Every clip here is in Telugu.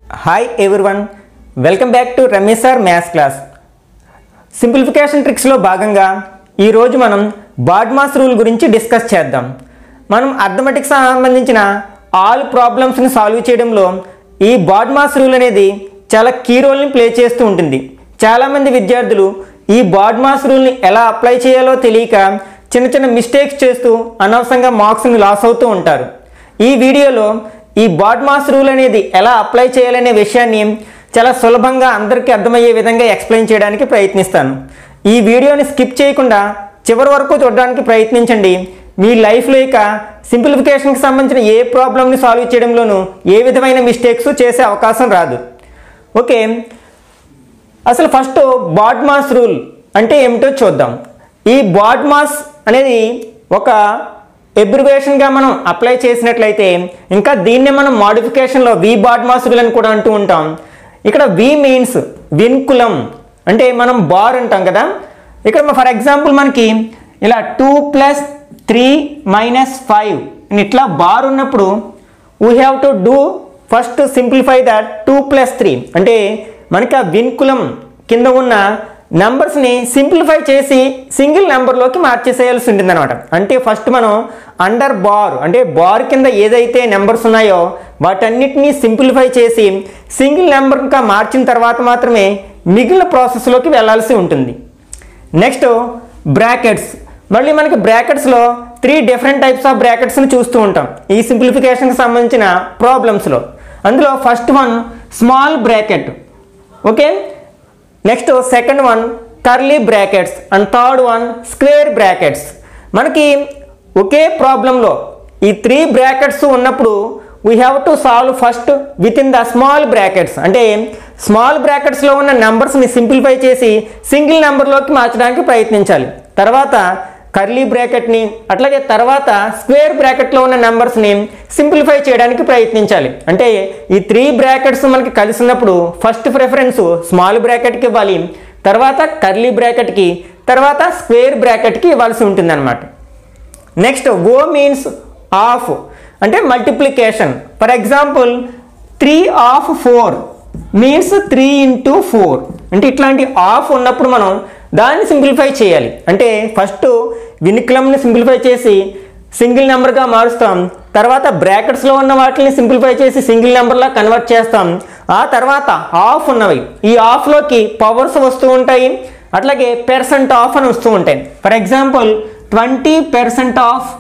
hi everyone welcome back to Ramesh sir maths class simplification ట్రిక్స్లో భాగంగా ఈరోజు మనం బాడ్మాస్ రూల్ గురించి డిస్కస్ చేద్దాం మనం అర్థమెటిక్స్ సంబంధించిన ఆల్ ప్రాబ్లమ్స్ని సాల్వ్ చేయడంలో ఈ బాడ్మాస్ రూల్ అనేది చాలా కీ రోల్ని ప్లే చేస్తూ ఉంటుంది చాలామంది విద్యార్థులు ఈ బాడ్మాస్ రూల్ని ఎలా అప్లై చేయాలో తెలియక చిన్న చిన్న మిస్టేక్స్ చేస్తూ అనవసరంగా మార్క్స్ని లాస్ అవుతూ ఉంటారు ఈ వీడియోలో ఈ బాడ్మాస్ రూల్ అనేది ఎలా అప్లై చేయాలనే విషయాన్ని చాలా సులభంగా అందరికీ అర్థమయ్యే విధంగా ఎక్స్ప్లెయిన్ చేయడానికి ప్రయత్నిస్తాను ఈ వీడియోని స్కిప్ చేయకుండా చివరి వరకు చూడడానికి ప్రయత్నించండి మీ లైఫ్లో ఇక సింప్లిఫికేషన్కి సంబంధించిన ఏ ప్రాబ్లమ్ని సాల్వ్ చేయడంలోనూ ఏ విధమైన మిస్టేక్స్ చేసే అవకాశం రాదు ఓకే అసలు ఫస్ట్ బాడ్మాస్ రూల్ అంటే ఏమిటో చూద్దాం ఈ బాడ్మాస్ అనేది ఒక ఎబ్రివేషన్గా మనం అప్లై చేసినట్లయితే ఇంకా దీన్నే మనం మాడిఫికేషన్లో వి బాడ్మాస్ రూల్ అని కూడా అంటూ ఉంటాం ఇక్కడ వి మీన్స్ విన్కులం అంటే మనం బార్ అంటాం కదా ఇక్కడ ఫర్ ఎగ్జాంపుల్ మనకి ఇలా two plus three minus five ఇట్లా బార్ ఉన్నప్పుడు we have to do first simplify that two plus three అంటే మనకి ఆ విన్కులం కింద ఉన్న నెంబర్స్ని సింప్లిఫై చేసి సింగిల్ నెంబర్లోకి మార్చేసేయాల్సి ఉంటుంది అనమాట అంటే ఫస్ట్ మనం అండర్ బార్ అంటే బార్ కింద ఏదైతే నెంబర్స్ ఉన్నాయో వాటన్నిటినీ సింప్లిఫై చేసి సింగిల్ నెంబర్గా మార్చిన తర్వాత మాత్రమే మిగిలిన ప్రాసెస్లోకి వెళ్ళాల్సి ఉంటుంది నెక్స్ట్ బ్రాకెట్స్ మళ్ళీ మనకి బ్రాకెట్స్లో త్రీ డిఫరెంట్ టైప్స్ ఆఫ్ బ్రాకెట్స్ని చూస్తూ ఉంటాం ఈ సింప్లిఫికేషన్కి సంబంధించిన ప్రాబ్లమ్స్లో అందులో first one small bracket okay next second one curly brackets and third one square brackets మనకి ఒకే ప్రాబ్లంలో ఈ త్రీ బ్రాకెట్స్ ఉన్నప్పుడు we have to solve first with in the small brackets అంటే స్మాల్ బ్రాకెట్స్లో ఉన్న నెంబర్స్ని సింప్లిఫై చేసి సింగిల్ నెంబర్లోకి మార్చడానికి ప్రయత్నించాలి తర్వాత కర్లీ బ్రాకెట్ని అట్లాగే తర్వాత స్క్వేర్ బ్రాకెట్లో ఉన్న నెంబర్స్ని సింప్లిఫై చేయడానికి ప్రయత్నించాలి అంటే ఈ త్రీ బ్రాకెట్స్ మనకి కలిసినప్పుడు ఫస్ట్ ప్రిఫరెన్స్ స్మాల్ బ్రాకెట్కి ఇవ్వాలి తర్వాత కర్లీ బ్రాకెట్కి తర్వాత స్క్వేర్ బ్రాకెట్కి ఇవ్వాల్సి ఉంటుంది అనమాట నెక్స్ట్ ఓ మీన్స్ ఆఫ్ అంటే multiplication for example three of four means three into four అంటే ఇట్లాంటి ఆఫ్ ఉన్నప్పుడు మనం దాన్ని సింప్లిఫై చేయాలి అంటే ఫస్ట్ వినిక్లమ్ని సింప్లిఫై చేసి సింగిల్ నెంబర్గా మారుస్తాం తర్వాత బ్రాకెట్స్లో ఉన్న వాటిని సింప్లిఫై చేసి సింగిల్ నెంబర్లా కన్వర్ట్ చేస్తాం ఆ తర్వాత ఆఫ్ ఉన్నవి ఈ ఆఫ్లోకి పవర్స్ వస్తూ ఉంటాయి అట్లాగే పెర్సెంట్ ఆఫ్ అని వస్తూ ఉంటాయి for example twenty percent of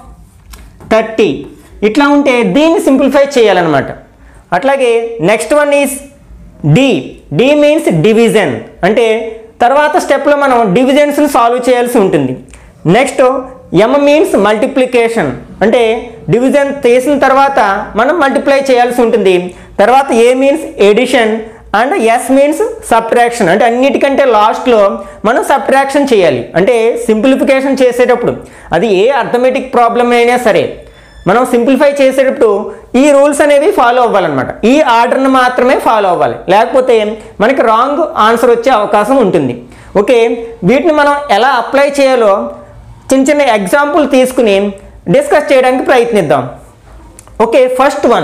thirty ఇట్లా ఉంటే దీన్ని సింప్లిఫై చేయాలన్నమాట అట్లాగే next one is D D means division అంటే తర్వాత స్టెప్లో మనం డివిజన్స్ని సాల్వ్ చేయాల్సి ఉంటుంది నెక్స్ట్ ఎమ్ మీన్స్ మల్టిప్లికేషన్ అంటే డివిజన్ చేసిన తర్వాత మనం మల్టిప్లై చేయాల్సి ఉంటుంది తర్వాత A means addition and S means subtraction అంటే అన్నిటికంటే లాస్ట్లో మనం సబ్ట్రాక్షన్ చేయాలి అంటే సింప్లిఫికేషన్ చేసేటప్పుడు అది ఏ అర్థమెటిక్ ప్రాబ్లం అయినా సరే మనం సింప్లిఫై చేసేటప్పుడు ఈ రూల్స్ అనేవి ఫాలో అవ్వాలన్నమాట ఈ ఆర్డర్ని మాత్రమే ఫాలో అవ్వాలి లేకపోతే మనకి రాంగ్ ఆన్సర్ వచ్చే అవకాశం ఉంటుంది ఓకే వీటిని మనం ఎలా అప్లై చేయాలో చిన్న చిన్న ఎగ్జాంపుల్ తీసుకుని డిస్కస్ చేయడానికి ప్రయత్నిద్దాం okay first one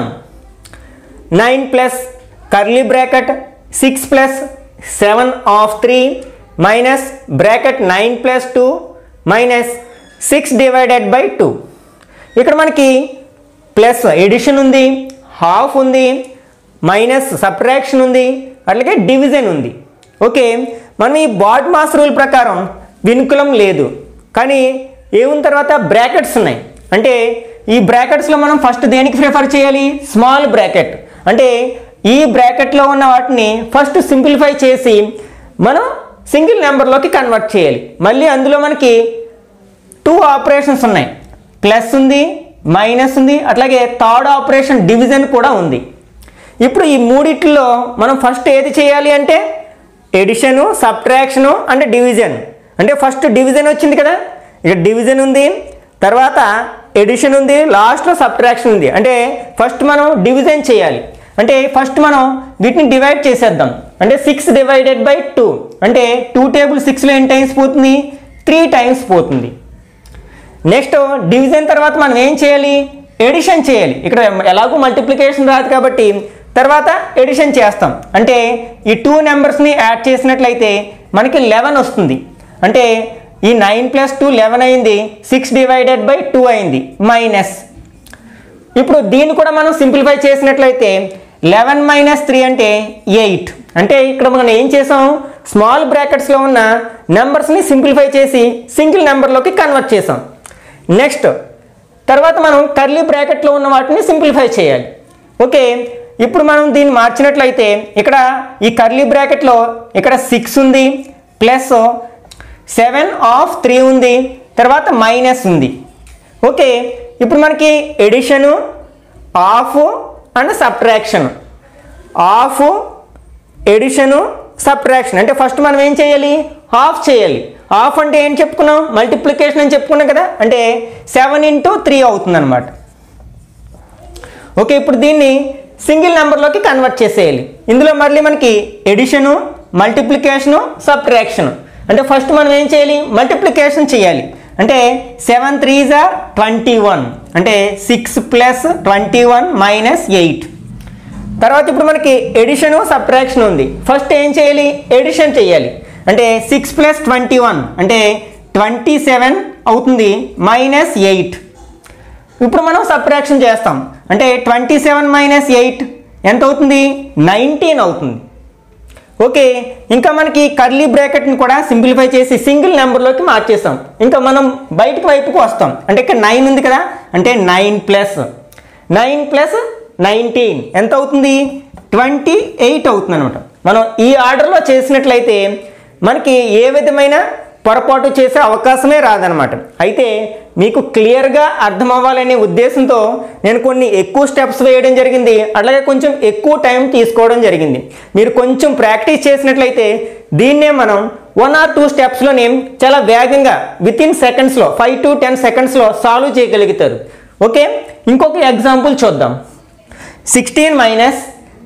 nine plus curly bracket six plus seven of three minus bracket nine plus two minus six divided by two ఇక్కడ మనకి ప్లస్ ఎడిషన్ ఉంది హాఫ్ ఉంది మైనస్ సబ్ట్రాక్షన్ ఉంది అట్లాగే డివిజన్ ఉంది ఓకే మనం ఈ బాడ్ మాస్ రూల్ ప్రకారం వినుకులం లేదు కానీ ఏమున్న తర్వాత బ్రాకెట్స్ ఉన్నాయి అంటే ఈ బ్రాకెట్స్లో మనం ఫస్ట్ దేనికి ప్రిఫర్ చేయాలి స్మాల్ బ్రాకెట్ అంటే ఈ బ్రాకెట్లో ఉన్న వాటిని ఫస్ట్ సింప్లిఫై చేసి మనం సింగిల్ నెంబర్లోకి కన్వర్ట్ చేయాలి మళ్ళీ అందులో మనకి టూ ఆపరేషన్స్ ఉన్నాయి ప్లస్ ఉంది మైనస్ ఉంది అట్లాగే థర్డ్ ఆపరేషన్ డివిజన్ కూడా ఉంది ఇప్పుడు ఈ మూడిట్లో మనం ఫస్ట్ ఏది చేయాలి అంటే ఎడిషను సబ్ట్రాక్షను అండ్ డివిజన్ అంటే ఫస్ట్ డివిజన్ వచ్చింది కదా ఇక డివిజన్ ఉంది తర్వాత ఎడిషన్ ఉంది లాస్ట్లో సబ్ట్రాక్షన్ ఉంది అంటే ఫస్ట్ మనం డివిజన్ చేయాలి అంటే ఫస్ట్ మనం వీటిని డివైడ్ చేసేద్దాం అంటే సిక్స్ డివైడెడ్ బై టూ అంటే టూ టేబుల్ సిక్స్లో ఎన్ని టైమ్స్ పోతుంది త్రీ టైమ్స్ పోతుంది నెక్స్ట్ డివిజన్ తర్వాత మనం ఏం చేయాలి ఎడిషన్ చేయాలి ఇక్కడ ఎలాగో మల్టిప్లికేషన్ రాదు కాబట్టి తర్వాత ఎడిషన్ చేస్తాం అంటే ఈ టూ నెంబర్స్ని యాడ్ చేసినట్లయితే మనకి లెవెన్ వస్తుంది అంటే ఈ నైన్ ప్లస్ టూ లెవెన్ అయింది సిక్స్ డివైడెడ్ బై టూ అయింది మైనస్ ఇప్పుడు దీన్ని కూడా మనం సింప్లిఫై చేసినట్లయితే లెవెన్ మైనస్ త్రీ అంటే ఎయిట్ అంటే ఇక్కడ మనం ఏం చేసాం స్మాల్ బ్రాకెట్స్లో ఉన్న నెంబర్స్ని సింప్లిఫై చేసి సింగిల్ నెంబర్లోకి కన్వర్ట్ చేసాం నెక్స్ట్ తర్వాత మనం కర్లీ బ్రాకెట్లో ఉన్న వాటిని సింప్లిఫై చేయాలి ఓకే ఇప్పుడు మనం దీన్ని మార్చినట్లయితే ఇక్కడ ఈ కర్లీ బ్రాకెట్లో ఇక్కడ సిక్స్ ఉంది ప్లస్ సెవెన్ ఆఫ్ త్రీ ఉంది తర్వాత మైనస్ ఉంది ఓకే ఇప్పుడు మనకి addition of and subtraction of addition subtraction అంటే ఫస్ట్ మనం ఏం చేయాలి ఆఫ్ చేయాలి ఆఫ్ అంటే ఏం చెప్పుకున్నాం మల్టిప్లికేషన్ అని చెప్పుకున్నాం కదా అంటే సెవెన్ ఇంటూ త్రీ అవుతుంది అనమాట ఓకే ఇప్పుడు దీన్ని సింగిల్ నెంబర్లోకి కన్వర్ట్ చేసేయాలి ఇందులో మళ్ళీ మనకి ఎడిషను మల్టిప్లికేషను సబ్ట్రాక్షన్ అంటే ఫస్ట్ మనం ఏం చేయాలి మల్టిప్లికేషన్ చేయాలి అంటే seven three are twenty one అంటే six plus twenty one minus eight తర్వాత ఇప్పుడు మనకి ఎడిషన్ సబ్ట్రాక్షన్ ఉంది ఫస్ట్ ఏం చేయాలి ఎడిషన్ చేయాలి అంటే సిక్స్ ప్లస్ ట్వంటీ వన్ అంటే ట్వంటీ సెవెన్ అవుతుంది మైనస్ ఎయిట్ ఇప్పుడు మనం సబ్ట్రాక్షన్ చేస్తాం అంటే ట్వంటీ సెవెన్ మైనస్ ఎయిట్ ఎంత అవుతుంది నైన్టీన్ అవుతుంది ఓకే ఇంకా మనకి కర్లీ బ్రాకెట్ని కూడా సింప్లిఫై చేసి సింగిల్ నెంబర్లోకి మార్చేస్తాం ఇంకా మనం బయటకు వైపుకు వస్తాం అంటే ఇక్కడ నైన్ ఉంది కదా అంటే nine plus nine plus nineteen ఎంత అవుతుంది ట్వంటీ ఎయిట్ అవుతుంది అనమాట మనం ఈ ఆర్డర్లో చేసినట్లయితే మనకి ఏ విధమైన పొరపాటు చేసే అవకాశమే రాదనమాట అయితే మీకు క్లియర్గా అర్థం అవ్వాలనే ఉద్దేశంతో నేను కొన్ని ఎక్కువ స్టెప్స్ వేయడం జరిగింది అలాగే కొంచెం ఎక్కువ టైం తీసుకోవడం జరిగింది మీరు కొంచెం ప్రాక్టీస్ చేసినట్లయితే దీన్నే మనం వన్ ఆర్ టూ స్టెప్స్లోనే చాలా వేగంగా విత్ ఇన్ సెకండ్స్లో ఫైవ్ టు టెన్ సెకండ్స్లో సాల్వ్ చేయగలుగుతారు ఓకే ఇంకొక ఎగ్జాంపుల్ చూద్దాం sixteen minus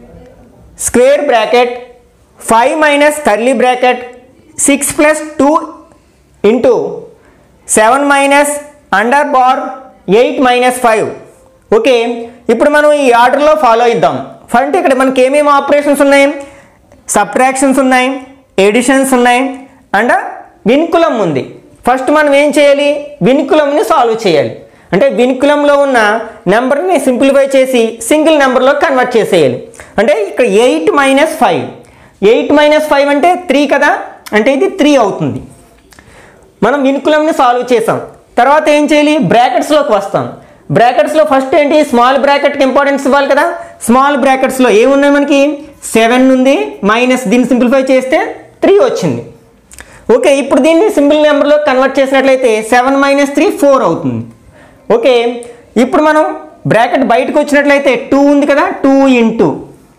square bracket five minus curly bracket six plus two into seven minus under bar eight minus five okay ఇప్పుడు మనం ఈ ఆర్డర్లో ఫాలో ఇద్దాం అంటే ఇక్కడ మనకి ఏమేమి ఆపరేషన్స్ ఉన్నాయి సబ్ట్రాక్షన్స్ ఉన్నాయి ఎడిషన్స్ ఉన్నాయి అండ్ విన్కులం ఉంది ఫస్ట్ మనం ఏం చేయాలి విన్కులంని సాల్వ్ చేయాలి అంటే విన్కులంలో ఉన్న నెంబర్ని సింప్లిఫై చేసి సింగిల్ నెంబర్లో కన్వర్ట్ చేసేయాలి అంటే ఇక్కడ eight minus five eight minus five అంటే త్రీ కదా అంటే ఇది త్రీ అవుతుంది మనం వినుకులంని సాల్వ్ చేసాం తర్వాత ఏం చేయాలి బ్రాకెట్స్లోకి వస్తాం బ్రాకెట్స్లో ఫస్ట్ ఏంటి స్మాల్ బ్రాకెట్కి ఇంపార్టెన్స్ ఇవ్వాలి కదా స్మాల్ బ్రాకెట్స్లో ఏమున్నాయి మనకి సెవెన్ ఉంది మైనస్ దీన్ని సింప్లిఫై చేస్తే త్రీ వచ్చింది ఓకే ఇప్పుడు దీన్ని సింపుల్ నెంబర్లో కన్వర్ట్ చేసినట్లయితే సెవెన్ మైనస్ త్రీ ఫోర్ అవుతుంది ఓకే ఇప్పుడు మనం బ్రాకెట్ బయటకు వచ్చినట్లయితే టూ ఉంది కదా టూ ఇంటూ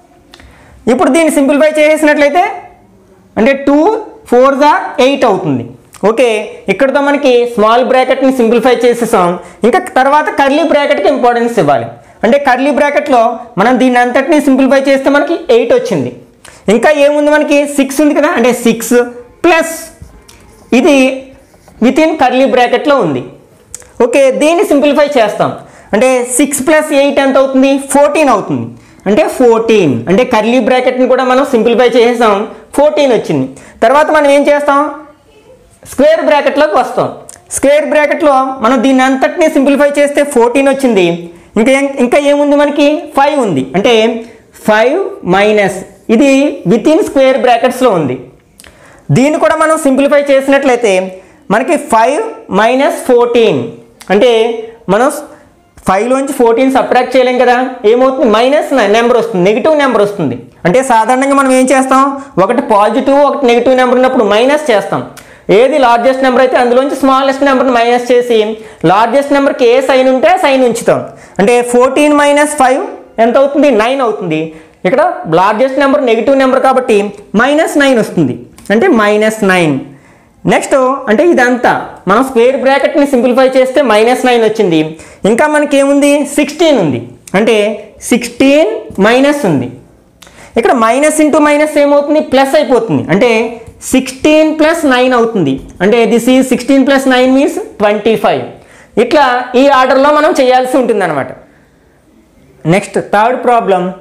ఇప్పుడు దీన్ని సింప్లిఫై చేసేసినట్లయితే అంటే టూ ఫోర్ దా ఎయిట్ అవుతుంది ఓకే ఇక్కడతో మనకి స్మాల్ బ్రాకెట్ని సింప్లిఫై చేసేసాం ఇంకా తర్వాత కర్లీ బ్రాకెట్కి ఇంపార్టెన్స్ ఇవ్వాలి అంటే కర్లీ బ్రాకెట్లో మనం దీన్ని అంతటిని సింప్లిఫై చేస్తే మనకి ఎయిట్ వచ్చింది ఇంకా ఏముంది మనకి సిక్స్ ఉంది కదా అంటే సిక్స్ ప్లస్ ఇది విత్ ఇన్ కర్లీ బ్రాకెట్లో ఉంది ఓకే దీన్ని సింప్లిఫై చేస్తాం అంటే సిక్స్ ప్లస్ ఎయిట్ ఎంత అవుతుంది ఫోర్టీన్ అవుతుంది అంటే ఫోర్టీన్ అంటే కర్లీ బ్రాకెట్ని కూడా మనం సింప్లిఫై చేసేసాం ఫోర్టీన్ వచ్చింది తర్వాత మనం ఏం చేస్తాం స్క్వేర్ బ్రాకెట్లోకి వస్తాం స్క్వేర్ బ్రాకెట్లో మనం దీన్ని అంతటినీ సింప్లిఫై చేస్తే ఫోర్టీన్ వచ్చింది ఇంకా ఏం- ఇంకా ఏముంది మనకి ఫైవ్ ఉంది అంటే ఫైవ్ మైనస్ ఇది విత్ ఇన్ స్క్వేర్ బ్రాకెట్స్లో ఉంది దీన్ని కూడా మనం సింప్లిఫై చేసినట్లయితే మనకి ఫైవ్ మైనస్ ఫోర్టీన్ అంటే మనం ఫైవ్లోంచి ఫోర్టీన్ సబ్ట్రాక్ట్ చేయలేం కదా ఏమవుతుంది మైనస్ నెంబర్ వస్తుంది నెగిటివ్ నెంబర్ వస్తుంది అంటే సాధారణంగా మనం ఏం చేస్తాం ఒకటి పాజిటివ్ ఒకటి నెగిటివ్ నెంబర్ ఉన్నప్పుడు మైనస్ చేస్తాం ఏది లార్జెస్ట్ నెంబర్ అయితే అందులోంచి స్మాలెస్ట్ నెంబర్ని మైనస్ చేసి లార్జెస్ట్ నెంబర్కి ఏ సైన్ ఉంటే సైన్ ఉంచుతాం అంటే ఫోర్టీన్ మైనస్ ఫైవ్ ఎంత అవుతుంది నైన్ అవుతుంది ఇక్కడ లార్జెస్ట్ నెంబర్ నెగిటివ్ నెంబర్ కాబట్టి మైనస్ నైన్ వస్తుంది అంటే మైనస్ నైన్ నెక్స్ట్ అంటే ఇదంతా మనం స్క్వేర్ బ్రాకెట్ని సింప్లిఫై చేస్తే మైనస్ నైన్ వచ్చింది ఇంకా మనకి ఏముంది సిక్స్టీన్ ఉంది అంటే సిక్స్టీన్ మైనస్ ఉంది ఇక్కడ మైనస్ ఇంటూ మైనస్ ఏమవుతుంది ప్లస్ అయిపోతుంది అంటే సిక్స్టీన్ ప్లస్ నైన్ అవుతుంది అంటే దిస్ ఈ sixteen plus nine means twenty five ఇట్లా ఈ ఆర్డర్లో మనం చేయాల్సి ఉంటుంది అనమాట next third problem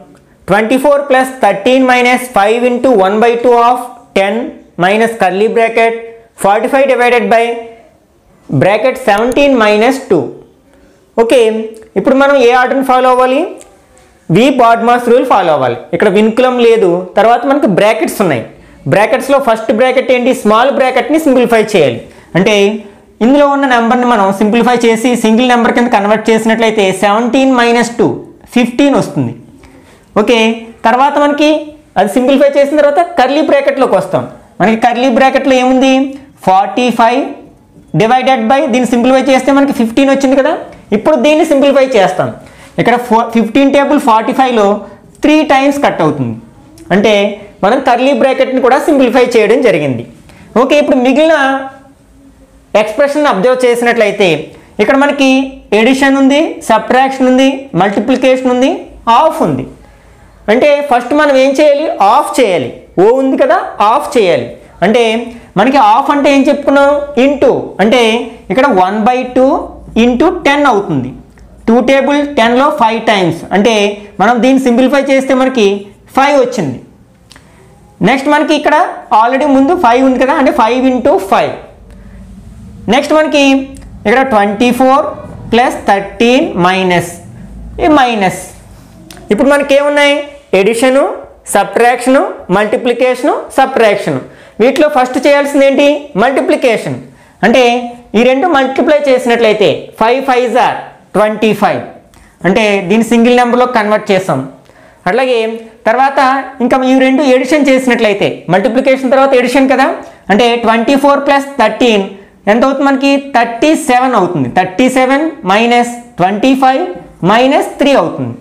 twenty four plus thirteen minus five into one by two of ten minus curly bracket forty five divided by bracket seventeen minus two okay ఇప్పుడు మనం ఏ ఆర్డర్ని ఫాలో అవ్వాలి వి బాడ్మాస్ రూల్ ఫాలో అవ్వాలి ఇక్కడ విన్కులం లేదు తర్వాత మనకి బ్రాకెట్స్ ఉన్నాయి బ్రాకెట్స్లో ఫస్ట్ బ్రాకెట్ ఏంటి స్మాల్ బ్రాకెట్ని సింప్లిఫై చేయాలి అంటే ఇందులో ఉన్న నెంబర్ని మనం సింప్లిఫై చేసి సింగిల్ నెంబర్ కింద కన్వర్ట్ చేసినట్లయితే సెవెంటీన్ మైనస్ టూ ఫిఫ్టీన్ వస్తుంది ఓకే తర్వాత మనకి అది సింప్లిఫై చేసిన తర్వాత కర్లీ బ్రాకెట్లోకి వస్తాం మనకి కర్లీ బ్రాకెట్లో ఏముంది ఫార్టీ ఫైవ్ డివైడెడ్ బై దీన్ని సింప్లిఫై చేస్తే మనకి ఫిఫ్టీన్ వచ్చింది కదా ఇప్పుడు దీన్ని సింప్లిఫై చేస్తాం ఇక్కడ ఫో ఫిఫ్టీన్ టేబుల్ ఫార్టీ ఫైవ్లో త్రీ టైమ్స్ కట్ అవుతుంది అంటే మనం కర్లీ బ్రాకెట్ని కూడా సింప్లిఫై చేయడం జరిగింది ఓకే ఇప్పుడు మిగిలిన ఎక్స్ప్రెషన్ అబ్జర్వ్ చేసినట్లయితే ఇక్కడ మనకి ఎడిషన్ ఉంది సబ్ట్రాక్షన్ ఉంది మల్టిప్లికేషన్ ఉంది ఆఫ్ ఉంది అంటే ఫస్ట్ మనం ఏం చేయాలి ఆఫ్ చేయాలి ఓ ఉంది కదా ఆఫ్ చేయాలి అంటే మనకి ఆఫ్ అంటే ఏం చెప్పుకున్నాం ఇంటూ అంటే ఇక్కడ one by two into ten అవుతుంది టూ టేబుల్ టెన్లో ఫైవ్ టైమ్స్ అంటే మనం దీన్ని సింప్లిఫై చేస్తే మనకి ఫైవ్ వచ్చింది నెక్స్ట్ మనకి ఇక్కడ ఆల్రెడీ ముందు ఫైవ్ ఉంది కదా అంటే ఫైవ్ ఇంటూ ఫైవ్ నెక్స్ట్ మనకి ఇక్కడ twenty four plus thirteen minus ఈ మైనస్ ఇప్పుడు మనకి ఏమున్నాయి ఎడిషను సబ్ట్రాక్షను మల్టిప్లికేషను సబ్ట్రాక్షను వీటిలో ఫస్ట్ చేయాల్సింది ఏంటి మల్టిప్లికేషన్ అంటే ఈ రెండు మల్టిప్లై చేసినట్లయితే ఫైవ్ ఫైవ్ జార్ ట్వంటీ ఫైవ్ అంటే దీన్ని సింగిల్ నెంబర్లో కన్వర్ట్ చేస్తాం అట్లాగే తర్వాత ఇంకా ఈ రెండు ఎడిషన్ చేసినట్లయితే మల్టిప్లికేషన్ తర్వాత ఎడిషన్ కదా అంటే ట్వంటీ ఫోర్ ప్లస్ థర్టీన్ ఎంత అవుతుంది మనకి థర్టీ సెవెన్ అవుతుంది thirty seven minus twenty five minus three అవుతుంది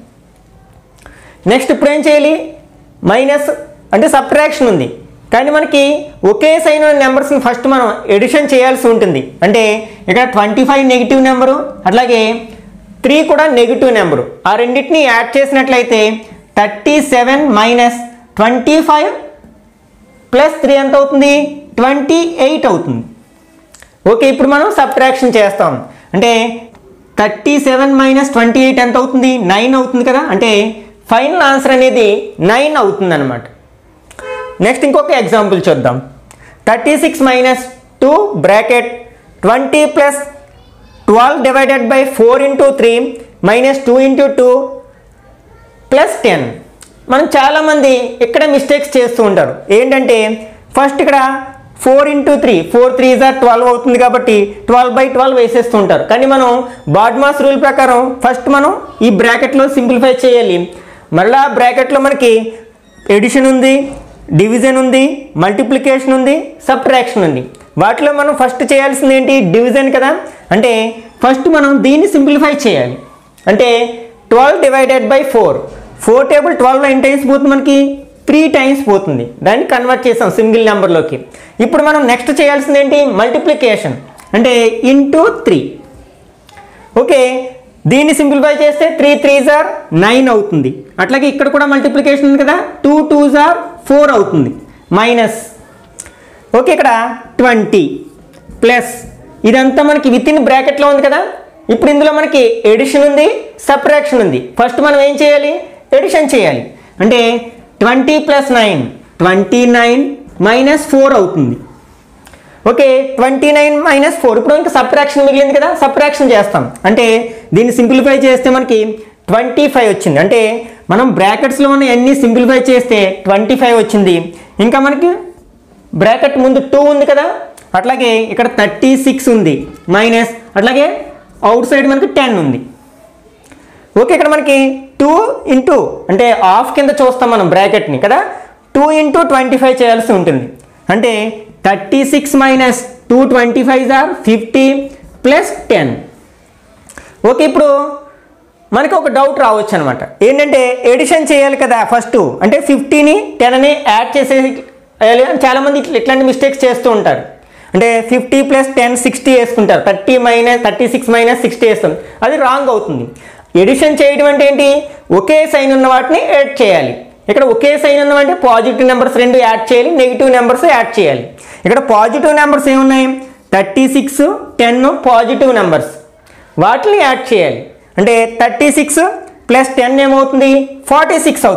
నెక్స్ట్ ఇప్పుడు ఏం చేయాలి మైనస్ అంటే సబ్ట్రాక్షన్ ఉంది కానీ మనకి ఒకే సైన్ నెంబర్స్ని ఫస్ట్ మనం ఎడిషన్ చేయాల్సి ఉంటుంది అంటే ఇక్కడ ట్వంటీ ఫైవ్ నెగిటివ్ నెంబరు అట్లాగే త్రీ కూడా నెగిటివ్ నెంబరు ఆ రెండింటిని యాడ్ చేసినట్లయితే thirty seven minus twenty five plus three ఎంత అవుతుంది ట్వంటీ ఎయిట్ అవుతుంది ఓకే ఇప్పుడు మనం సబ్ట్రాక్షన్ చేస్తాం అంటే thirty seven minus twenty eight ఎంత అవుతుంది నైన్ అవుతుంది కదా అంటే ఫైనల్ ఆన్సర్ అనేది నైన్ అవుతుంది అనమాట నెక్స్ట్ ఇంకొక ఎగ్జాంపుల్ చూద్దాం thirty six minus two bracket twenty plus twelve divided by four into three minus two into two plus ten మనం చాలామంది ఇక్కడ మిస్టేక్స్ చేస్తూ ఉంటారు ఏంటంటే ఫస్ట్ ఇక్కడ four into three four three జార్ ట్వెల్వ్ అవుతుంది కాబట్టి ట్వెల్వ్ బై ట్వెల్వ్ వేసేస్తూ ఉంటారు కానీ మనం బాడ్మాస్ రూల్ ప్రకారం ఫస్ట్ మనం ఈ బ్రాకెట్లో సింప్లిఫై చేయాలి మళ్ళా బ్రాకెట్లో మనకి ఎడిషన్ ఉంది డివిజన్ ఉంది మల్టిప్లికేషన్ ఉంది సబ్ట్రాక్షన్ ఉంది వాటిలో మనం ఫస్ట్ చేయాల్సింది ఏంటి డివిజన్ కదా అంటే ఫస్ట్ మనం దీన్ని సింప్లిఫై చేయాలి అంటే twelve divided by four four table twelve ఎన్ని టైమ్స్ పోతుంది మనకి త్రీ టైమ్స్ పోతుంది దాన్ని కన్వర్ట్ చేసాం సింగిల్ నెంబర్లోకి ఇప్పుడు మనం నెక్స్ట్ చేయాల్సింది ఏంటి మల్టిప్లికేషన్ అంటే ఇంటూ త్రీ ఓకే దీన్ని సింప్లిఫై చేస్తే త్రీ త్రీ జార్ నైన్ అవుతుంది అట్లాగే ఇక్కడ కూడా మల్టిప్లికేషన్ ఉంది కదా టూ టూ జార్ ఫోర్ అవుతుంది మైనస్ ఓకే ఇక్కడ ట్వంటీ ప్లస్ ఇదంతా మనకి విత్ ఇన్ బ్రాకెట్లో ఉంది కదా ఇప్పుడు ఇందులో మనకి ఎడిషన్ ఉంది సబ్ట్రాక్షన్ ఉంది ఫస్ట్ మనం ఏం చేయాలి ఎడిషన్ చేయాలి అంటే twenty plus nine twenty nine minus four అవుతుంది okay twenty nine minus four ఇప్పుడు ఇంకా సబ్ట్రాక్షన్ మిగిలింది కదా సబ్ట్రాక్షన్ చేస్తాం అంటే దీన్ని సింప్లిఫై చేస్తే మనకి ట్వంటీ ఫైవ్ వచ్చింది అంటే మనం బ్రాకెట్స్లో ఉన్న అన్ని సింప్లిఫై చేస్తే ట్వంటీ ఫైవ్ వచ్చింది ఇంకా మనకి బ్రాకెట్ ముందు టూ ఉంది కదా అట్లాగే ఇక్కడ థర్టీ సిక్స్ ఉంది మైనస్ అట్లాగే అవుట్ సైడ్ మనకి టెన్ ఉంది ఓకే ఇక్కడ మనకి టూ ఇంటూ అంటే హాఫ్ కింద చూస్తాం మనం బ్రాకెట్ని కదా టూ ఇంటూ ట్వంటీ ఫైవ్ చేయాల్సి ఉంటుంది అంటే thirty six minus two twenty five or fifty plus ten okay ఇప్పుడు మనకి ఒక డౌట్ రావచ్చు అనమాట ఏంటంటే ఎడిషన్ చేయాలి కదా ఫస్ట్ అంటే ఫిఫ్టీని టెన్ అని యాడ్ చేసేసి వేయాలి అని చాలామంది ఇట్లా ఇట్లాంటి మిస్టేక్స్ చేస్తూ ఉంటారు అంటే ఫిఫ్టీ ప్లస్ టెన్ సిక్స్టీ వేసుకుంటారు thirty minus thirty six minus sixty వేస్తాం అది రాంగ్ అవుతుంది ఎడిషన్ చేయడం అంటే ఏంటి ఒకే సైన్ ఉన్న వాటిని యాడ్ చేయాలి ఇక్కడ ఒకే సైన్ ఉన్నవంటే పాజిటివ్ నెంబర్స్ రెండు యాడ్ చేయాలి నెగిటివ్ నెంబర్స్ యాడ్ చేయాలి ఇక్కడ పాజిటివ్ నెంబర్స్ ఏమున్నాయి thirty six ten positive numbers వాటిని యాడ్ చేయాలి అంటే థర్టీ సిక్స్ ప్లస్ టెన్ ఏమవుతుంది ఫార్టీ సిక్స్ అవుతుంది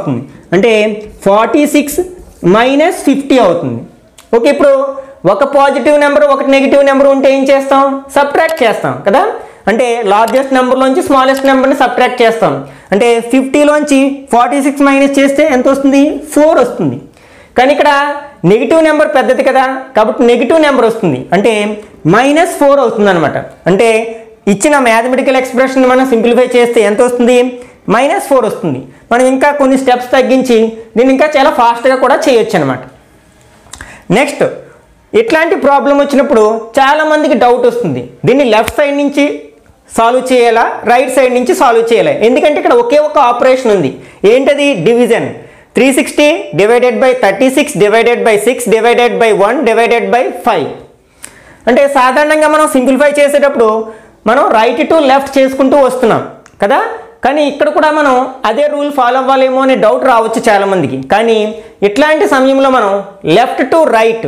అంటే ఫార్టీ సిక్స్ మైనస్ ఫిఫ్టీ అవుతుంది ఓకే ఇప్పుడు ఒక పాజిటివ్ నెంబర్ ఒక నెగిటివ్ నెంబర్ ఉంటే ఏం చేస్తాం సబ్ట్రాక్ట్ చేస్తాం కదా అంటే లార్జెస్ట్ నెంబర్లోంచి స్మాలెస్ట్ నెంబర్ని సబ్ట్రాక్ట్ చేస్తాం అంటే ఫిఫ్టీలోంచి ఫార్టీ సిక్స్ మైనస్ చేస్తే ఎంత వస్తుంది ఫోర్ వస్తుంది కానీ ఇక్కడ నెగిటివ్ నెంబర్ పెద్దది కదా కాబట్టి నెగిటివ్ నెంబర్ వస్తుంది అంటే మైనస్ ఫోర్ అవుతుంది అనమాట అంటే ఇచ్చిన మ్యాథమెటికల్ ఎక్స్ప్రెషన్ మనం సింప్లిఫై చేస్తే ఎంత వస్తుంది మైనస్ ఫోర్ వస్తుంది మనం ఇంకా కొన్ని స్టెప్స్ తగ్గించి దీన్ని ఇంకా చాలా ఫాస్ట్గా కూడా చేయొచ్చు అనమాట నెక్స్ట్ ఇట్లాంటి ప్రాబ్లం వచ్చినప్పుడు చాలామందికి డౌట్ వస్తుంది దీన్ని లెఫ్ట్ సైడ్ నుంచి సాల్వ్ చేయాలా రైట్ సైడ్ నుంచి సాల్వ్ చేయాలా ఎందుకంటే ఇక్కడ ఒకే ఒక ఆపరేషన్ ఉంది ఏంటది division three sixty divided by thirty six divided by six divided by one divided by five అంటే సాధారణంగా మనం సింప్లిఫై చేసేటప్పుడు మనం రైట్ టు లెఫ్ట్ చేసుకుంటూ వస్తున్నాం కదా కానీ ఇక్కడ కూడా మనం అదే రూల్ ఫాలో అవ్వాలేమో అనే డౌట్ రావచ్చు చాలామందికి కానీ ఇట్లాంటి సమయంలో మనం లెఫ్ట్ టు రైట్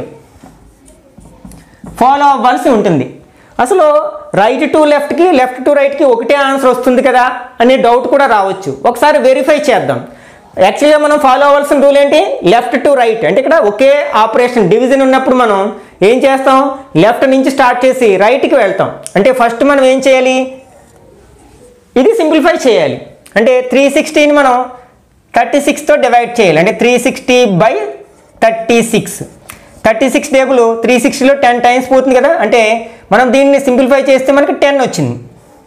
ఫాలో అవ్వాల్సి ఉంటుంది అసలు రైట్ టు లెఫ్ట్కి లెఫ్ట్ టు రైట్కి ఒకటే ఆన్సర్ వస్తుంది కదా అనే డౌట్ కూడా రావచ్చు ఒకసారి వెరిఫై చేద్దాం యాక్చువల్గా మనం ఫాలో అవ్వాల్సిన రూల్ ఏంటి లెఫ్ట్ టు రైట్ అంటే ఇక్కడ ఒకే ఆపరేషన్ డివిజన్ ఉన్నప్పుడు మనం ఏం చేస్తాం లెఫ్ట్ నుంచి స్టార్ట్ చేసి రైట్కి వెళ్తాం అంటే ఫస్ట్ మనం ఏం చేయాలి ఇది సింప్లిఫై చేయాలి అంటే త్రీ సిక్స్టీని మనం థర్టీ సిక్స్తో డివైడ్ చేయాలి అంటే three sixty by thirty six thirty six table three సిక్స్టీలో టెన్ టైమ్స్ పోతుంది కదా అంటే మనం దీన్ని సింప్లిఫై చేస్తే మనకి టెన్ వచ్చింది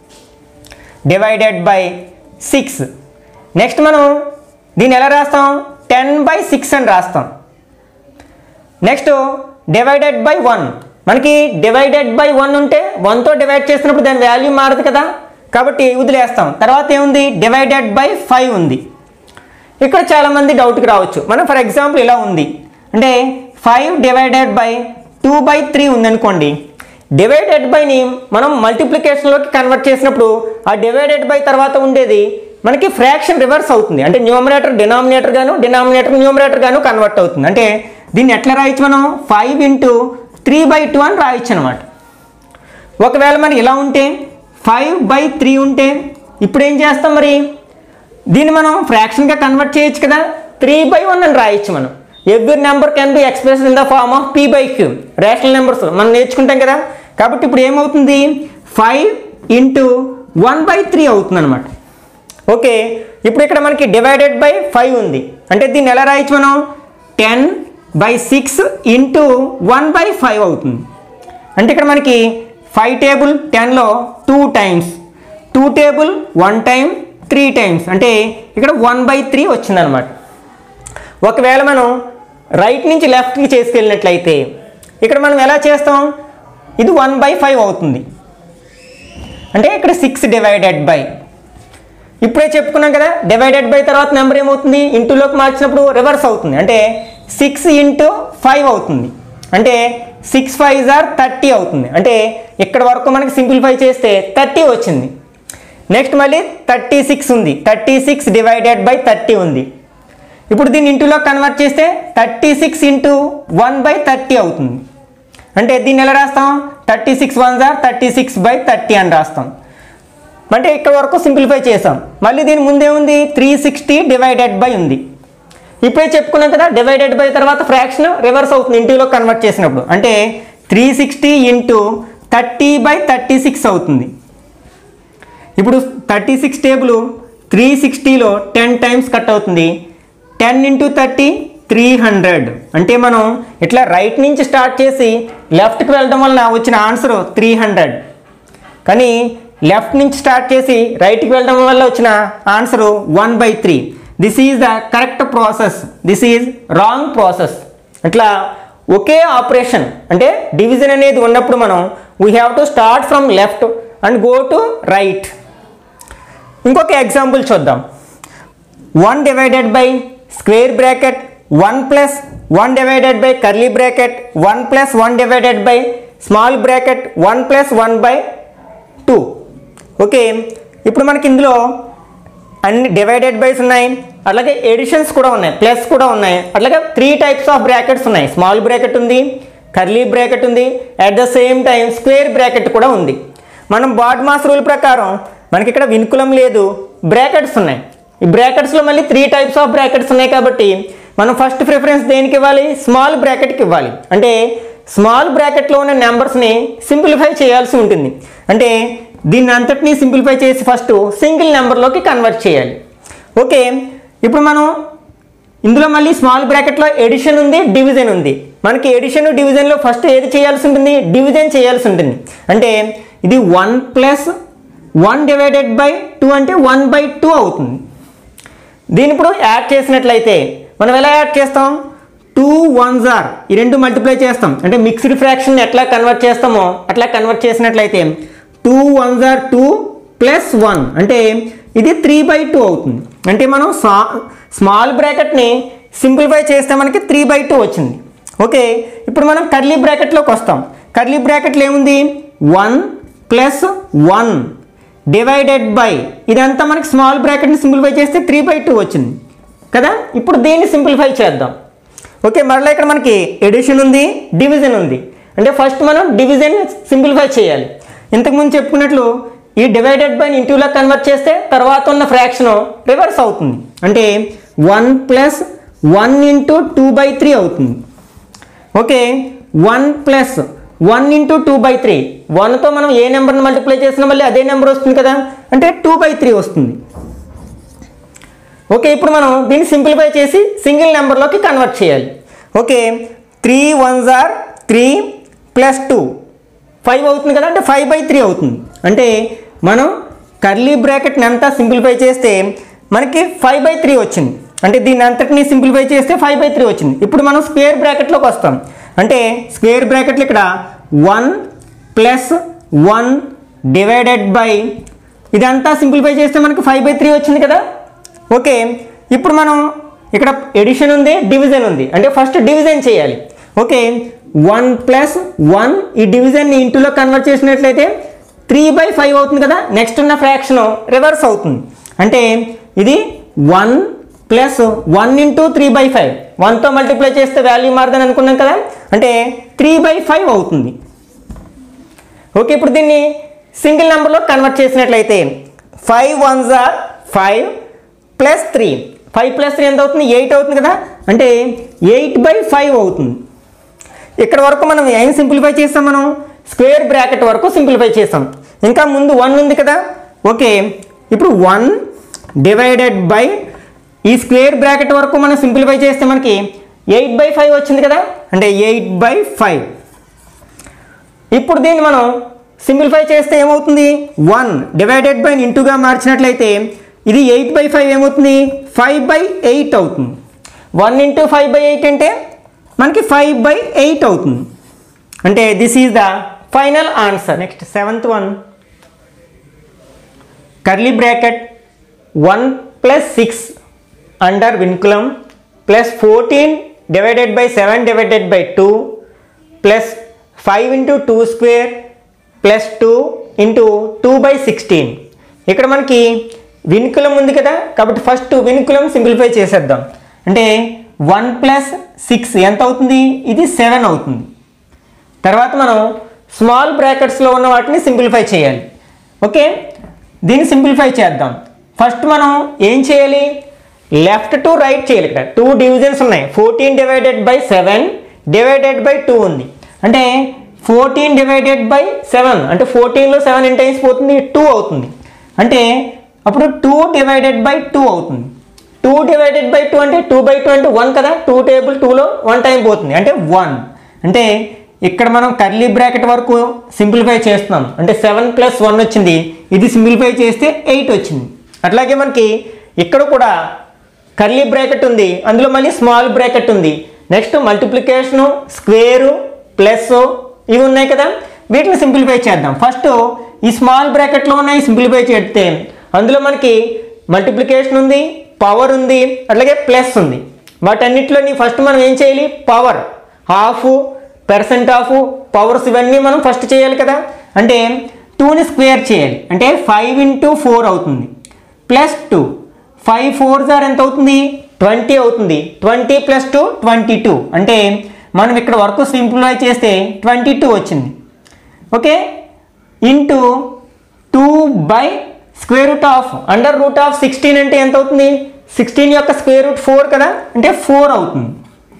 డివైడెడ్ బై సిక్స్ నెక్స్ట్ మనం దీన్ని ఎలా రాస్తాం టెన్ బై సిక్స్ అని రాస్తాం నెక్స్ట్ డివైడెడ్ బై వన్ మనకి డివైడెడ్ బై వన్ ఉంటే వన్తో డివైడ్ చేసినప్పుడు దాని వాల్యూ మారదు కదా కాబట్టి వదిలేస్తాం తర్వాత ఏముంది డివైడెడ్ బై ఫైవ్ ఉంది ఇక్కడ చాలామంది డౌట్కి రావచ్చు మనం ఫర్ ఎగ్జాంపుల్ ఇలా ఉంది అంటే five divided by two by three ఉందనుకోండి డివైడెడ్ బైని మనం మల్టిప్లికేషన్లోకి కన్వర్ట్ చేసినప్పుడు ఆ డివైడెడ్ బై తర్వాత ఉండేది మనకి ఫ్రాక్షన్ రివర్స్ అవుతుంది అంటే న్యూమరేటర్ డినామినేటర్ గాను డినామినేటర్ న్యూమరేటర్ గాను కన్వర్ట్ అవుతుంది అంటే దీన్ని ఎట్లా రాయొచ్చు మనం five into three by two అని రాయొచ్చు అనమాట ఒకవేళ మరి ఇలా ఉంటే ఫైవ్ బై త్రీ ఉంటే ఇప్పుడు ఏం చేస్తాం మరి దీన్ని మనం ఫ్రాక్షన్గా కన్వర్ట్ చేయొచ్చు కదా త్రీ బై వన్ అని రాయొచ్చు మనం every number can be express in the form of P by Q rational numbers మనం నేర్చుకుంటాం కదా కాబట్టి ఇప్పుడు ఏమవుతుంది five into one by three అవుతుంది అనమాట ఓకే ఇప్పుడు ఇక్కడ మనకి డివైడెడ్ బై ఫైవ్ ఉంది అంటే దీన్ని ఎలా రాయొచ్చు మనం ten by six into one by five అవుతుంది అంటే ఇక్కడ మనకి ఫైవ్ టేబుల్ టెన్లో two times two table one time three times అంటే ఇక్కడ వన్ బై త్రీ వచ్చిందనమాట ఒకవేళ మనం రైట్ నుంచి లెఫ్ట్కి చేసుకెళ్ళినట్లయితే ఇక్కడ మనం ఎలా చేస్తాం ఇది వన్ బై ఫైవ్ అవుతుంది అంటే ఇక్కడ సిక్స్ డివైడెడ్ బై ఇప్పుడే చెప్పుకున్నాం కదా డివైడెడ్ బై తర్వాత నెంబర్ ఏమవుతుంది ఇంటూలోకి మార్చినప్పుడు రివర్స్ అవుతుంది అంటే సిక్స్ ఇంటూ ఫైవ్ అవుతుంది అంటే సిక్స్ ఫైవ్ ఆర్ థర్టీ అవుతుంది అంటే ఇక్కడ వరకు మనకి సింప్లిఫై చేస్తే థర్టీ వచ్చింది నెక్స్ట్ మళ్ళీ థర్టీ సిక్స్ ఉంది thirty six divided by thirty ఉంది ఇప్పుడు దీన్ని ఇంటూలో కన్వర్ట్ చేస్తే thirty six into one by thirty అవుతుంది అంటే దీన్ని ఎలా రాస్తాం థర్టీ సిక్స్ వన్ జార్ థర్టీ సిక్స్ బై థర్టీ అని రాస్తాం అంటే ఇక్కడ వరకు సింప్లిఫై చేసాం మళ్ళీ దీని ముందే ఉంది త్రీ సిక్స్టీ డివైడెడ్ బై ఉంది ఇప్పుడే చెప్పుకున్నాం కదా డివైడెడ్ బై తర్వాత ఫ్రాక్షన్ రివర్స్ అవుతుంది ఇంటూలో కన్వర్ట్ చేసినప్పుడు అంటే three sixty into thirty by thirty six అవుతుంది ఇప్పుడు థర్టీ సిక్స్ టేబుల్ త్రీ సిక్స్టీలో టెన్ టైమ్స్ కట్ అవుతుంది ten into thirty three hundred అంటే మనం ఇట్లా రైట్ నుంచి స్టార్ట్ చేసి లెఫ్ట్కి వెళ్ళడం వలన వచ్చిన ఆన్సర్ త్రీ హండ్రెడ్ కానీ లెఫ్ట్ నుంచి స్టార్ట్ చేసి రైట్కి వెళ్ళడం వల్ల వచ్చిన answer one by three this is the correct process this is wrong process ఇట్లా ఒకే ఆపరేషన్ అంటే డివిజన్ అనేది ఉన్నప్పుడు మనం we have to start from left and go to right ఇంకొక ఎగ్జాంపుల్ చూద్దాం one divided by square bracket one plus one divided by curly bracket one plus one divided by small bracket one plus one by two okay ఇప్పుడు మనకి ఇందులో అన్ని డివైడెడ్ బైస్ ఉన్నాయి అలాగే ఎడిషన్స్ కూడా ఉన్నాయి ప్లస్ కూడా ఉన్నాయి అట్లాగే త్రీ టైప్స్ ఆఫ్ బ్రాకెట్స్ ఉన్నాయి స్మాల్ బ్రాకెట్ ఉంది కర్లీ బ్రాకెట్ ఉంది at the same time square bracket కూడా ఉంది మనం బాడ్ మాస్ రూల్ ప్రకారం మనకి ఇక్కడ వినుకులం లేదు బ్రాకెట్స్ ఉన్నాయి ఈ బ్రాకెట్స్లో మళ్ళీ త్రీ టైప్స్ ఆఫ్ బ్రాకెట్స్ ఉన్నాయి కాబట్టి మనం ఫస్ట్ ప్రిఫరెన్స్ దేనికి ఇవ్వాలి స్మాల్ బ్రాకెట్కి ఇవ్వాలి అంటే స్మాల్ బ్రాకెట్లో ఉన్న నెంబర్స్ని సింప్లిఫై చేయాల్సి ఉంటుంది అంటే దీన్ని అంతటినీ సింప్లిఫై చేసి ఫస్ట్ సింగిల్ నెంబర్లోకి కన్వర్ట్ చేయాలి ఓకే ఇప్పుడు మనం ఇందులో మళ్ళీ స్మాల్ బ్రాకెట్లో ఎడిషన్ ఉంది డివిజన్ ఉంది మనకి ఎడిషన్ డివిజన్లో ఫస్ట్ ఏది చేయాల్సి ఉంటుంది డివిజన్ చేయాల్సి ఉంటుంది అంటే ఇది one plus one divided by two అంటే వన్ బై టూ అవుతుంది దీని ఇప్పుడు యాడ్ చేసినట్లయితే మనం ఎలా యాడ్ చేస్తాం టూ వన్ జార్ ఈ రెండు మల్టిప్లై చేస్తాం అంటే మిక్స్డ్ ఫ్రాక్షన్ ఎట్లా కన్వర్ట్ చేస్తామో అట్లా కన్వర్ట్ చేసినట్లయితే టూ వన్ జార్ టూ ప్లస్ వన్ అంటే ఇది త్రీ బై టూ అవుతుంది అంటే మనం సా స్మాల్ బ్రాకెట్ని సింప్లిఫై చేస్తే మనకి త్రీ బై టూ వచ్చింది ఓకే ఇప్పుడు మనం కర్లీ బ్రాకెట్లోకి వస్తాం కర్లీ బ్రాకెట్లో ఏముంది one plus one divided by ఇదంతా మనకి స్మాల్ బ్రాకెట్ని సింప్లిఫై చేస్తే త్రీ బై టూ వచ్చింది కదా ఇప్పుడు దీన్ని సింప్లిఫై చేద్దాం ఓకే మరలా ఇక్కడ మనకి ఎడిషన్ ఉంది డివిజన్ ఉంది అంటే ఫస్ట్ మనం డివిజన్ సింప్లిఫై చేయాలి ఇంతకుముందు చెప్పుకున్నట్లు ఈ డివైడెడ్ బై ఇంటూలో కన్వర్ట్ చేస్తే తర్వాత ఉన్న ఫ్రాక్షన్ రివర్స్ అవుతుంది అంటే one plus one into two by three అవుతుంది okay one plus one into two by three వన్తో మనం ఏ నెంబర్ని మల్టిప్లై చేసినా మళ్ళీ అదే నెంబర్ వస్తుంది కదా అంటే టూ బై త్రీ వస్తుంది ఓకే ఇప్పుడు మనం దీన్ని సింప్లిఫై చేసి సింగిల్ నెంబర్లోకి కన్వర్ట్ చేయాలి ఓకే త్రీ వన్ జార్ త్రీ ప్లస్ టూ ఫైవ్ అవుతుంది కదా అంటే ఫైవ్ బై త్రీ అవుతుంది అంటే మనం కర్లీ బ్రాకెట్ని అంతా సింప్లిఫై చేస్తే మనకి ఫైవ్ బై త్రీ వచ్చింది అంటే దీన్ని అంతటిని సింప్లిఫై చేస్తే ఫైవ్ బై త్రీ వచ్చింది ఇప్పుడు మనం స్క్వేర్ బ్రాకెట్లోకి వస్తాం అంటే స్క్వేర్ బ్రాకెట్లు ఇక్కడ one plus one divided by ఇదంతా సింప్లిఫై చేస్తే మనకి ఫైవ్ బై త్రీ వచ్చింది కదా ఓకే ఇప్పుడు మనం ఇక్కడ ఎడిషన్ ఉంది డివిజన్ ఉంది అంటే ఫస్ట్ డివిజన్ చేయాలి ఓకే వన్ ప్లస్ వన్ ఈ డివిజన్ని ఇంటూలో కన్వర్ట్ చేసినట్లయితే త్రీ బై ఫైవ్ అవుతుంది కదా నెక్స్ట్ ఉన్న ఫ్రాక్షన్ రివర్స్ అవుతుంది అంటే ఇది one plus one into three by five వన్తో మల్టిప్లై చేస్తే వాల్యూ మారదని అనుకున్నాం కదా అంటే త్రీ బై ఫైవ్ అవుతుంది ఓకే ఇప్పుడు దీన్ని సింగిల్ నెంబర్లో కన్వర్ట్ చేసినట్లయితే ఫైవ్ వన్ జార్ five plus three five plus three ఎంత అవుతుంది ఎయిట్ అవుతుంది కదా అంటే ఎయిట్ బై ఫైవ్ అవుతుంది ఇక్కడ వరకు మనం ఏం సింప్లిఫై చేస్తాం మనం స్క్వేర్ బ్రాకెట్ వరకు సింప్లిఫై చేస్తాం ఇంకా ముందు వన్ ఉంది కదా ఓకే ఇప్పుడు వన్ డివైడెడ్ బై ఈ స్క్వేర్ బ్రాకెట్ వరకు మనం సింప్లిఫై చేస్తే మనకి ఎయిట్ బై ఫైవ్ వచ్చింది కదా అంటే ఎయిట్ బై ఫైవ్ ఇప్పుడు దీన్ని మనం సింప్లిఫై చేస్తే ఏమవుతుంది వన్ డివైడెడ్ బై ఇంటూగా మార్చినట్లయితే ఇది ఎయిట్ బై ఫైవ్ ఏమవుతుంది ఫైవ్ బై ఎయిట్ అవుతుంది one into five by eight అంటే మనకి ఫైవ్ బై ఎయిట్ అవుతుంది అంటే this is the final answer next seventh one curly bracket one plus six under vinculum plus fourteen divided by seven divided by two plus five into two square plus two into two by sixteen ఇక్కడ మనకి విన్కులం ఉంది కదా కాబట్టి ఫస్ట్ విన్కులం సింప్లిఫై చేసేద్దాం అంటే వన్ ప్లస్ సిక్స్ ఎంత అవుతుంది ఇది సెవెన్ అవుతుంది తర్వాత మనం స్మాల్ బ్రాకెట్స్లో ఉన్న వాటిని సింప్లిఫై చేయాలి ఓకే దీన్ని సింప్లిఫై చేద్దాం ఫస్ట్ మనం ఏం చేయాలి లెఫ్ట్ టు రైట్ చేయాలి ఇక్కడ టూ డివిజన్స్ ఉన్నాయి fourteen divided by seven divided by two ఉంది అంటే ఫోర్టీన్ డివైడెడ్ బై సెవెన్ అంటే ఫోర్టీన్లో సెవెన్ ఎన్ టైమ్స్ పోతుంది టూ అవుతుంది అంటే అప్పుడు టూ డివైడెడ్ బై టూ అవుతుంది టూ డివైడెడ్ బై టూ అంటే టూ బై టూ అంటే వన్ కదా టూ టేబుల్ టూలో వన్ టైం పోతుంది అంటే వన్ అంటే ఇక్కడ మనం కర్లీ బ్రాకెట్ వరకు సింప్లిఫై చేస్తున్నాం అంటే సెవెన్ ప్లస్ వన్ వచ్చింది ఇది సింప్లిఫై చేస్తే ఎయిట్ వచ్చింది అట్లాగే మనకి ఇక్కడ కూడా కర్లీ బ్రాకెట్ ఉంది అందులో మళ్ళీ స్మాల్ బ్రాకెట్ ఉంది నెక్స్ట్ మల్టిప్లికేషను స్క్వేరు ప్లస్ ఇవి ఉన్నాయి కదా వీటిని సింప్లిఫై చేద్దాం ఫస్ట్ ఈ స్మాల్ బ్రాకెట్లో ఉన్నాయి సింప్లిఫై చేస్తే అందులో మనకి మల్టిప్లికేషన్ ఉంది పవర్ ఉంది అట్లాగే ప్లస్ ఉంది వాటన్నిటిలోని ఫస్ట్ మనం ఏం చేయాలి power half percent of powers ఇవన్నీ మనం ఫస్ట్ చేయాలి కదా అంటే టూని స్క్వేర్ చేయాలి అంటే ఫైవ్ ఇంటూ ఫోర్ అవుతుంది ప్లస్ టూ ఫైవ్ ఫోర్ జార్ ఎంత అవుతుంది ట్వంటీ అవుతుంది twenty plus two twenty two అంటే మనం ఇక్కడ వర్క్ సింప్లిఫై చేస్తే ట్వంటీ టూ వచ్చింది okay into two by square root of under root of sixteen అంటే ఎంత అవుతుంది సిక్స్టీన్ యొక్క స్క్వేర్ రూట్ ఫోర్ కదా అంటే ఫోర్ అవుతుంది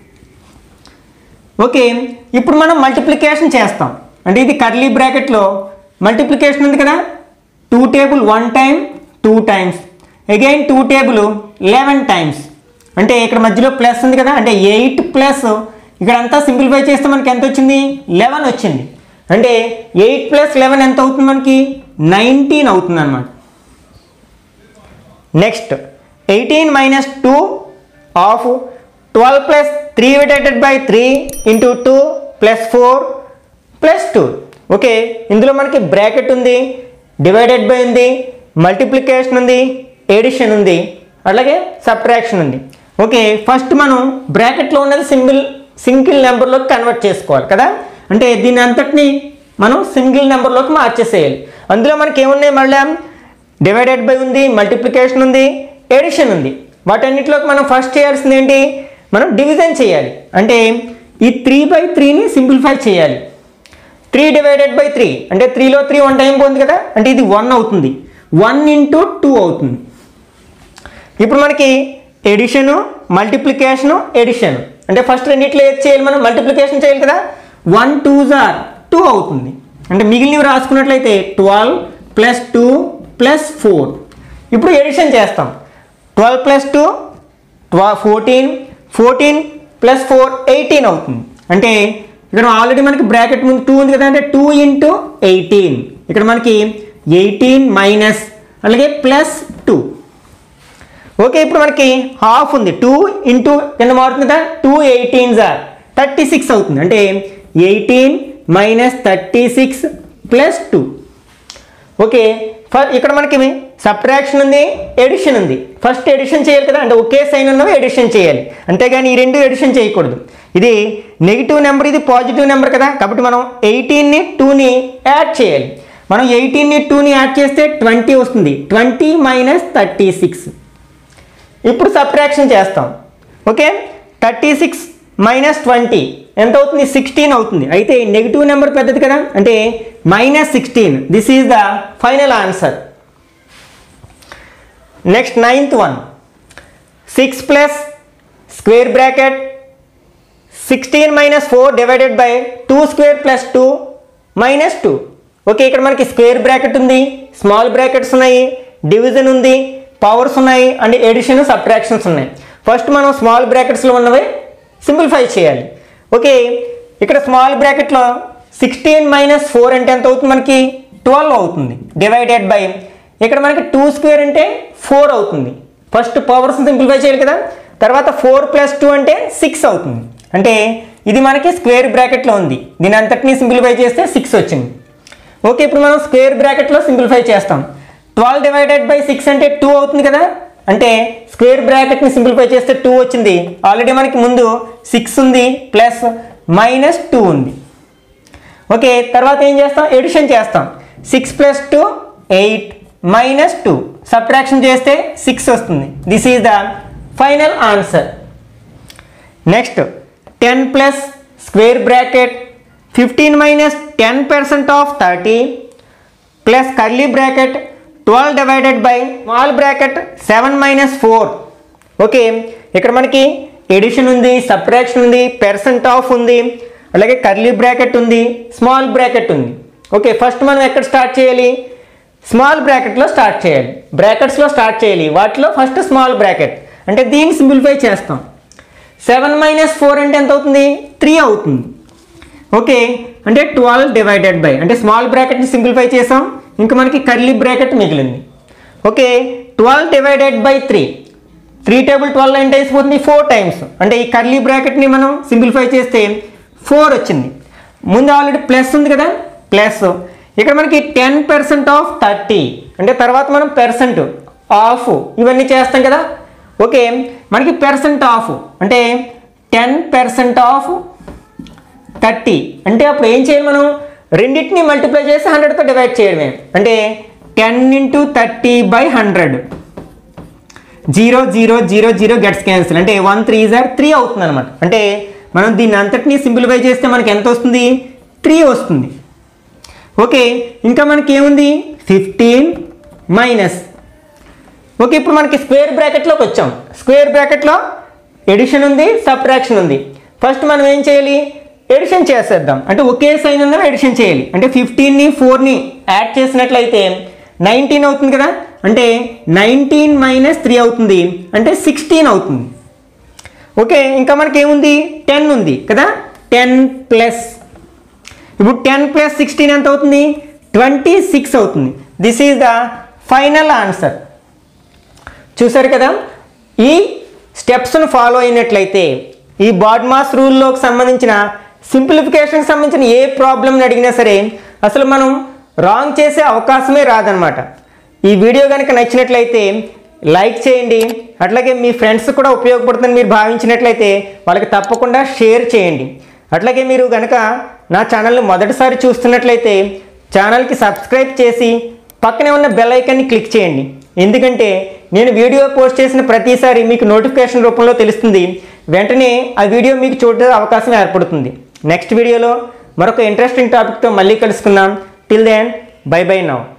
ఓకే ఇప్పుడు మనం మల్టిప్లికేషన్ చేస్తాం అంటే ఇది కర్లీ బ్రాకెట్లో మల్టిప్లికేషన్ ఉంది కదా two table one time two times again two table eleven times అంటే ఇక్కడ మధ్యలో ప్లస్ ఉంది కదా అంటే ఎయిట్ ప్లస్ ఇక్కడ అంతా సింప్లిఫై చేస్తే మనకి ఎంత వచ్చింది లెవెన్ వచ్చింది అంటే ఎయిట్ ప్లస్ లెవెన్ ఎంత అవుతుంది మనకి నైన్టీన్ అవుతుంది అనమాట next eighteen minus two of twelve plus three divided by three into two plus four plus two okay ఇందులో మనకి బ్రాకెట్ ఉంది డివైడెడ్ బై ఉంది మల్టిప్లికేషన్ ఉంది ఎడిషన్ ఉంది అలాగే సబ్ట్రాక్షన్ ఉంది ఓకే ఫస్ట్ మనం బ్రాకెట్లో ఉన్నది సింగిల్ సింగిల్ నెంబర్లోకి కన్వర్ట్ చేసుకోవాలి కదా అంటే దీని అంతటిని మనం సింగిల్ నెంబర్లోకి మార్చేసేయాలి అందులో మనకి ఏమున్నాయి మళ్ళీ డివైడెడ్ బై ఉంది మల్టిప్లికేషన్ ఉంది ఎడిషన్ ఉంది వాటన్నిటిలోకి మనం ఫస్ట్ చేయాల్సింది ఏంటి మనం డివిజన్ చేయాలి అంటే ఈ త్రీ బై త్రీని సింప్లిఫై చేయాలి త్రీ డివైడెడ్ బై త్రీ అంటే త్రీలో త్రీ వన్ టైం పోతుంది కదా అంటే ఇది వన్ అవుతుంది వన్ ఇంటూ టూ అవుతుంది ఇప్పుడు మనకి ఎడిషను మల్టిప్లికేషను ఎడిషన్ అంటే ఫస్ట్ రెండిట్లో ఏది చేయాలి మనం మల్టిప్లికేషన్ చేయాలి కదా వన్ టూ జార్ టూ అవుతుంది అంటే మిగిలినవి రాసుకున్నట్లయితే twelve plus two plus four ఇప్పుడు ఎడిషన్ చేస్తాం twelve plus two twelve fourteen fourteen plus four eighteen అవుతుంది అంటే ఇక్కడ ఆల్రెడీ మనకి బ్రాకెట్ ముందు టూ ఉంది కదా అంటే టూ ఇంటూ ఎయిటీన్ ఇక్కడ మనకి ఎయిటీన్ మైనస్ అలాగే ప్లస్ టూ ఓకే ఇప్పుడు మనకి హాఫ్ ఉంది టూ ఇంటూ కింద మారుతుంది కదా టూ ఎయిటీన్ జార్ థర్టీ సిక్స్ అవుతుంది అంటే eighteen minus thirty six plus two okay for ఇక్కడ మనకి సబ్ట్రాక్షన్ ఉంది ఎడిషన్ ఉంది ఫస్ట్ ఎడిషన్ చేయాలి కదా అంటే ఒకే సైన్ ఉన్నవి ఎడిషన్ చేయాలి అంతేగాని ఈ రెండు ఎడిషన్ చేయకూడదు ఇది నెగిటివ్ నెంబర్ ఇది పాజిటివ్ నెంబర్ కదా కాబట్టి మనం ఎయిటీన్ని టూని యాడ్ చేయాలి మనం ఎయిటీన్ని టూని యాడ్ చేస్తే ట్వంటీ వస్తుంది ట్వంటీ మైనస్ థర్టీ సిక్స్ ఇప్పుడు సబ్ట్రాక్షన్ చేస్తాం okay thirty six minus twenty ఎంత అవుతుంది సిక్స్టీన్ అవుతుంది అయితే నెగిటివ్ నెంబర్ పెద్దది కదా అంటే minus sixteen this is the final answer next ninth one six plus square bracket sixteen minus four divided by two square plus two minus two okay ఇక్కడ మనకి స్క్వేర్ బ్రాకెట్ ఉంది స్మాల్ బ్రాకెట్స్ ఉన్నాయి డివిజన్ ఉంది పవర్స్ ఉన్నాయి అండ్ ఎడిషన్ సబ్ట్రాక్షన్స్ ఉన్నాయి ఫస్ట్ మనం స్మాల్ బ్రాకెట్స్లో ఉన్నవి సింప్లిఫై చేయాలి ఓకే ఇక్కడ స్మాల్ బ్రాకెట్లో సిక్స్టీన్ మైనస్ ఫోర్ అంటే ఎంత అవుతుంది మనకి ట్వెల్వ్ అవుతుంది డివైడెడ్ బై ఇక్కడ మనకి టూ స్క్వేర్ అంటే ఫోర్ అవుతుంది ఫస్ట్ పవర్స్ సింప్లిఫై చేయాలి కదా తర్వాత ఫోర్ ప్లస్ టూ అంటే సిక్స్ అవుతుంది అంటే ఇది మనకి స్క్వేర్ బ్రాకెట్లో ఉంది దీని అంతటిని సింప్లిఫై చేస్తే సిక్స్ వచ్చింది ఓకే ఇప్పుడు మనం స్క్వేర్ బ్రాకెట్లో సింప్లిఫై చేస్తాం ట్వెల్వ్ డివైడెడ్ బై సిక్స్ అంటే టూ అవుతుంది కదా అంటే స్క్వేర్ బ్రాకెట్ని సింప్లిఫై చేస్తే టూ వచ్చింది ఆల్రెడీ మనకి ముందు సిక్స్ ఉంది ప్లస్ మైనస్ టూ ఉంది ఓకే తర్వాత ఏం చేస్తాం ఎడిషన్ చేస్తాం six plus two eight minus two subtraction చేస్తే సిక్స్ వస్తుంది this is the final answer next ten plus square bracket fifteen minus ten percent of thirty plus curly bracket twelve divided by small bracket seven minus four okay ఇక్కడ మనకి ఎడిషన్ ఉంది సబ్ట్రాక్షన్ ఉంది పెర్సెంట్ ఆఫ్ ఉంది అలాగే కర్లీ బ్రాకెట్ ఉంది స్మాల్ బ్రాకెట్ ఉంది ఓకే ఫస్ట్ మనం ఎక్కడ స్టార్ట్ చేయాలి స్మాల్ బ్రాకెట్లో స్టార్ట్ చేయాలి బ్రాకెట్స్లో స్టార్ట్ చేయాలి వాటిలో ఫస్ట్ స్మాల్ బ్రాకెట్ అంటే దీన్ని సింప్లిఫై చేస్తాం సెవెన్ మైనస్ ఫోర్ అంటే ఎంత అవుతుంది త్రీ అవుతుంది ఓకే అంటే ట్వెల్వ్ డివైడెడ్ బై అంటే స్మాల్ బ్రాకెట్ని సింప్లిఫై చేసాం ఇంకా మనకి కర్లీ బ్రాకెట్ మిగిలింది okay twelve divided by three three table twelve అంటే వేసిపోతుంది ఫోర్ టైమ్స్ అంటే ఈ కర్లీ బ్రాకెట్ని మనం సింప్లిఫై చేస్తే ఫోర్ వచ్చింది ముందు ఆల్రెడీ ప్లస్ ఉంది కదా ప్లస్ ఇక్కడ మనకి టెన్ పర్సెంట్ ఆఫ్ థర్టీ అంటే తర్వాత మనం పర్సెంట్ ఆఫ్ ఇవన్నీ చేస్తాం కదా ఓకే మనకి పర్సెంట్ ఆఫ్ అంటే టెన్ పర్సెంట్ ఆఫ్ థర్టీ అంటే అప్పుడు ఏం చేయాలి మనం రెండింటిని మల్టిప్లై చేసి హండ్రెడ్తో డివైడ్ చేయడమే అంటే ten into thirty by hundred zero zero zero zero gets cancel అంటే వన్ త్రీ జార్ త్రీ అవుతుంది అనమాట అంటే మనం దీన్ని అంతటినీ సింప్లిఫై చేస్తే మనకి ఎంత వస్తుంది త్రీ వస్తుంది ఓకే ఇంకా మనకి ఏముంది ఫిఫ్టీన్ మైనస్ ఓకే ఇప్పుడు మనకి స్క్వేర్ బ్రాకెట్లోకి వచ్చాం స్క్వేర్ బ్రాకెట్లో ఎడిషన్ ఉంది సబ్ట్రాక్షన్ ఉంది ఫస్ట్ మనం ఏం చేయాలి ఎడిషన్ చేసేద్దాం అంటే ఒకే సైన్ ఉందని ఎడిషన్ చేయాలి అంటే ఫిఫ్టీన్ని ఫోర్ని యాడ్ చేసినట్లయితే నైన్టీన్ అవుతుంది కదా అంటే నైన్టీన్ మైనస్ త్రీ అవుతుంది అంటే సిక్స్టీన్ అవుతుంది ఓకే ఇంకా మనకి ఏముంది టెన్ ఉంది కదా టెన్ ప్లస్ ఇప్పుడు టెన్ ప్లస్ సిక్స్టీన్ ఎంత అవుతుంది ట్వంటీ సిక్స్ అవుతుంది this is the final answer చూసారు కదా ఈ స్టెప్స్ను ఫాలో అయినట్లయితే ఈ బాడ్మాస్ రూల్లోకి సంబంధించిన సింప్లిఫికేషన్కి సంబంధించిన ఏ ప్రాబ్లమ్ని అడిగినా సరే అసలు మనం రాంగ్ చేసే అవకాశమే రాదనమాట ఈ వీడియో కనుక నచ్చినట్లయితే లైక్ చేయండి అట్లాగే మీ ఫ్రెండ్స్ కూడా ఉపయోగపడుతుందని మీరు భావించినట్లయితే వాళ్ళకి తప్పకుండా షేర్ చేయండి అట్లాగే మీరు కనుక నా ఛానల్ని మొదటిసారి చూస్తున్నట్లయితే ఛానల్కి సబ్స్క్రైబ్ చేసి పక్కనే ఉన్న బెల్ ఐకాన్ని క్లిక్ చేయండి ఎందుకంటే నేను వీడియో పోస్ట్ చేసిన ప్రతిసారి మీకు నోటిఫికేషన్ రూపంలో తెలుస్తుంది వెంటనే ఆ వీడియో మీకు చూడే అవకాశం ఏర్పడుతుంది నెక్స్ట్ వీడియోలో మరొక ఇంట్రెస్టింగ్ టాపిక్తో మళ్ళీ కలుసుకుందాం till then bye bye now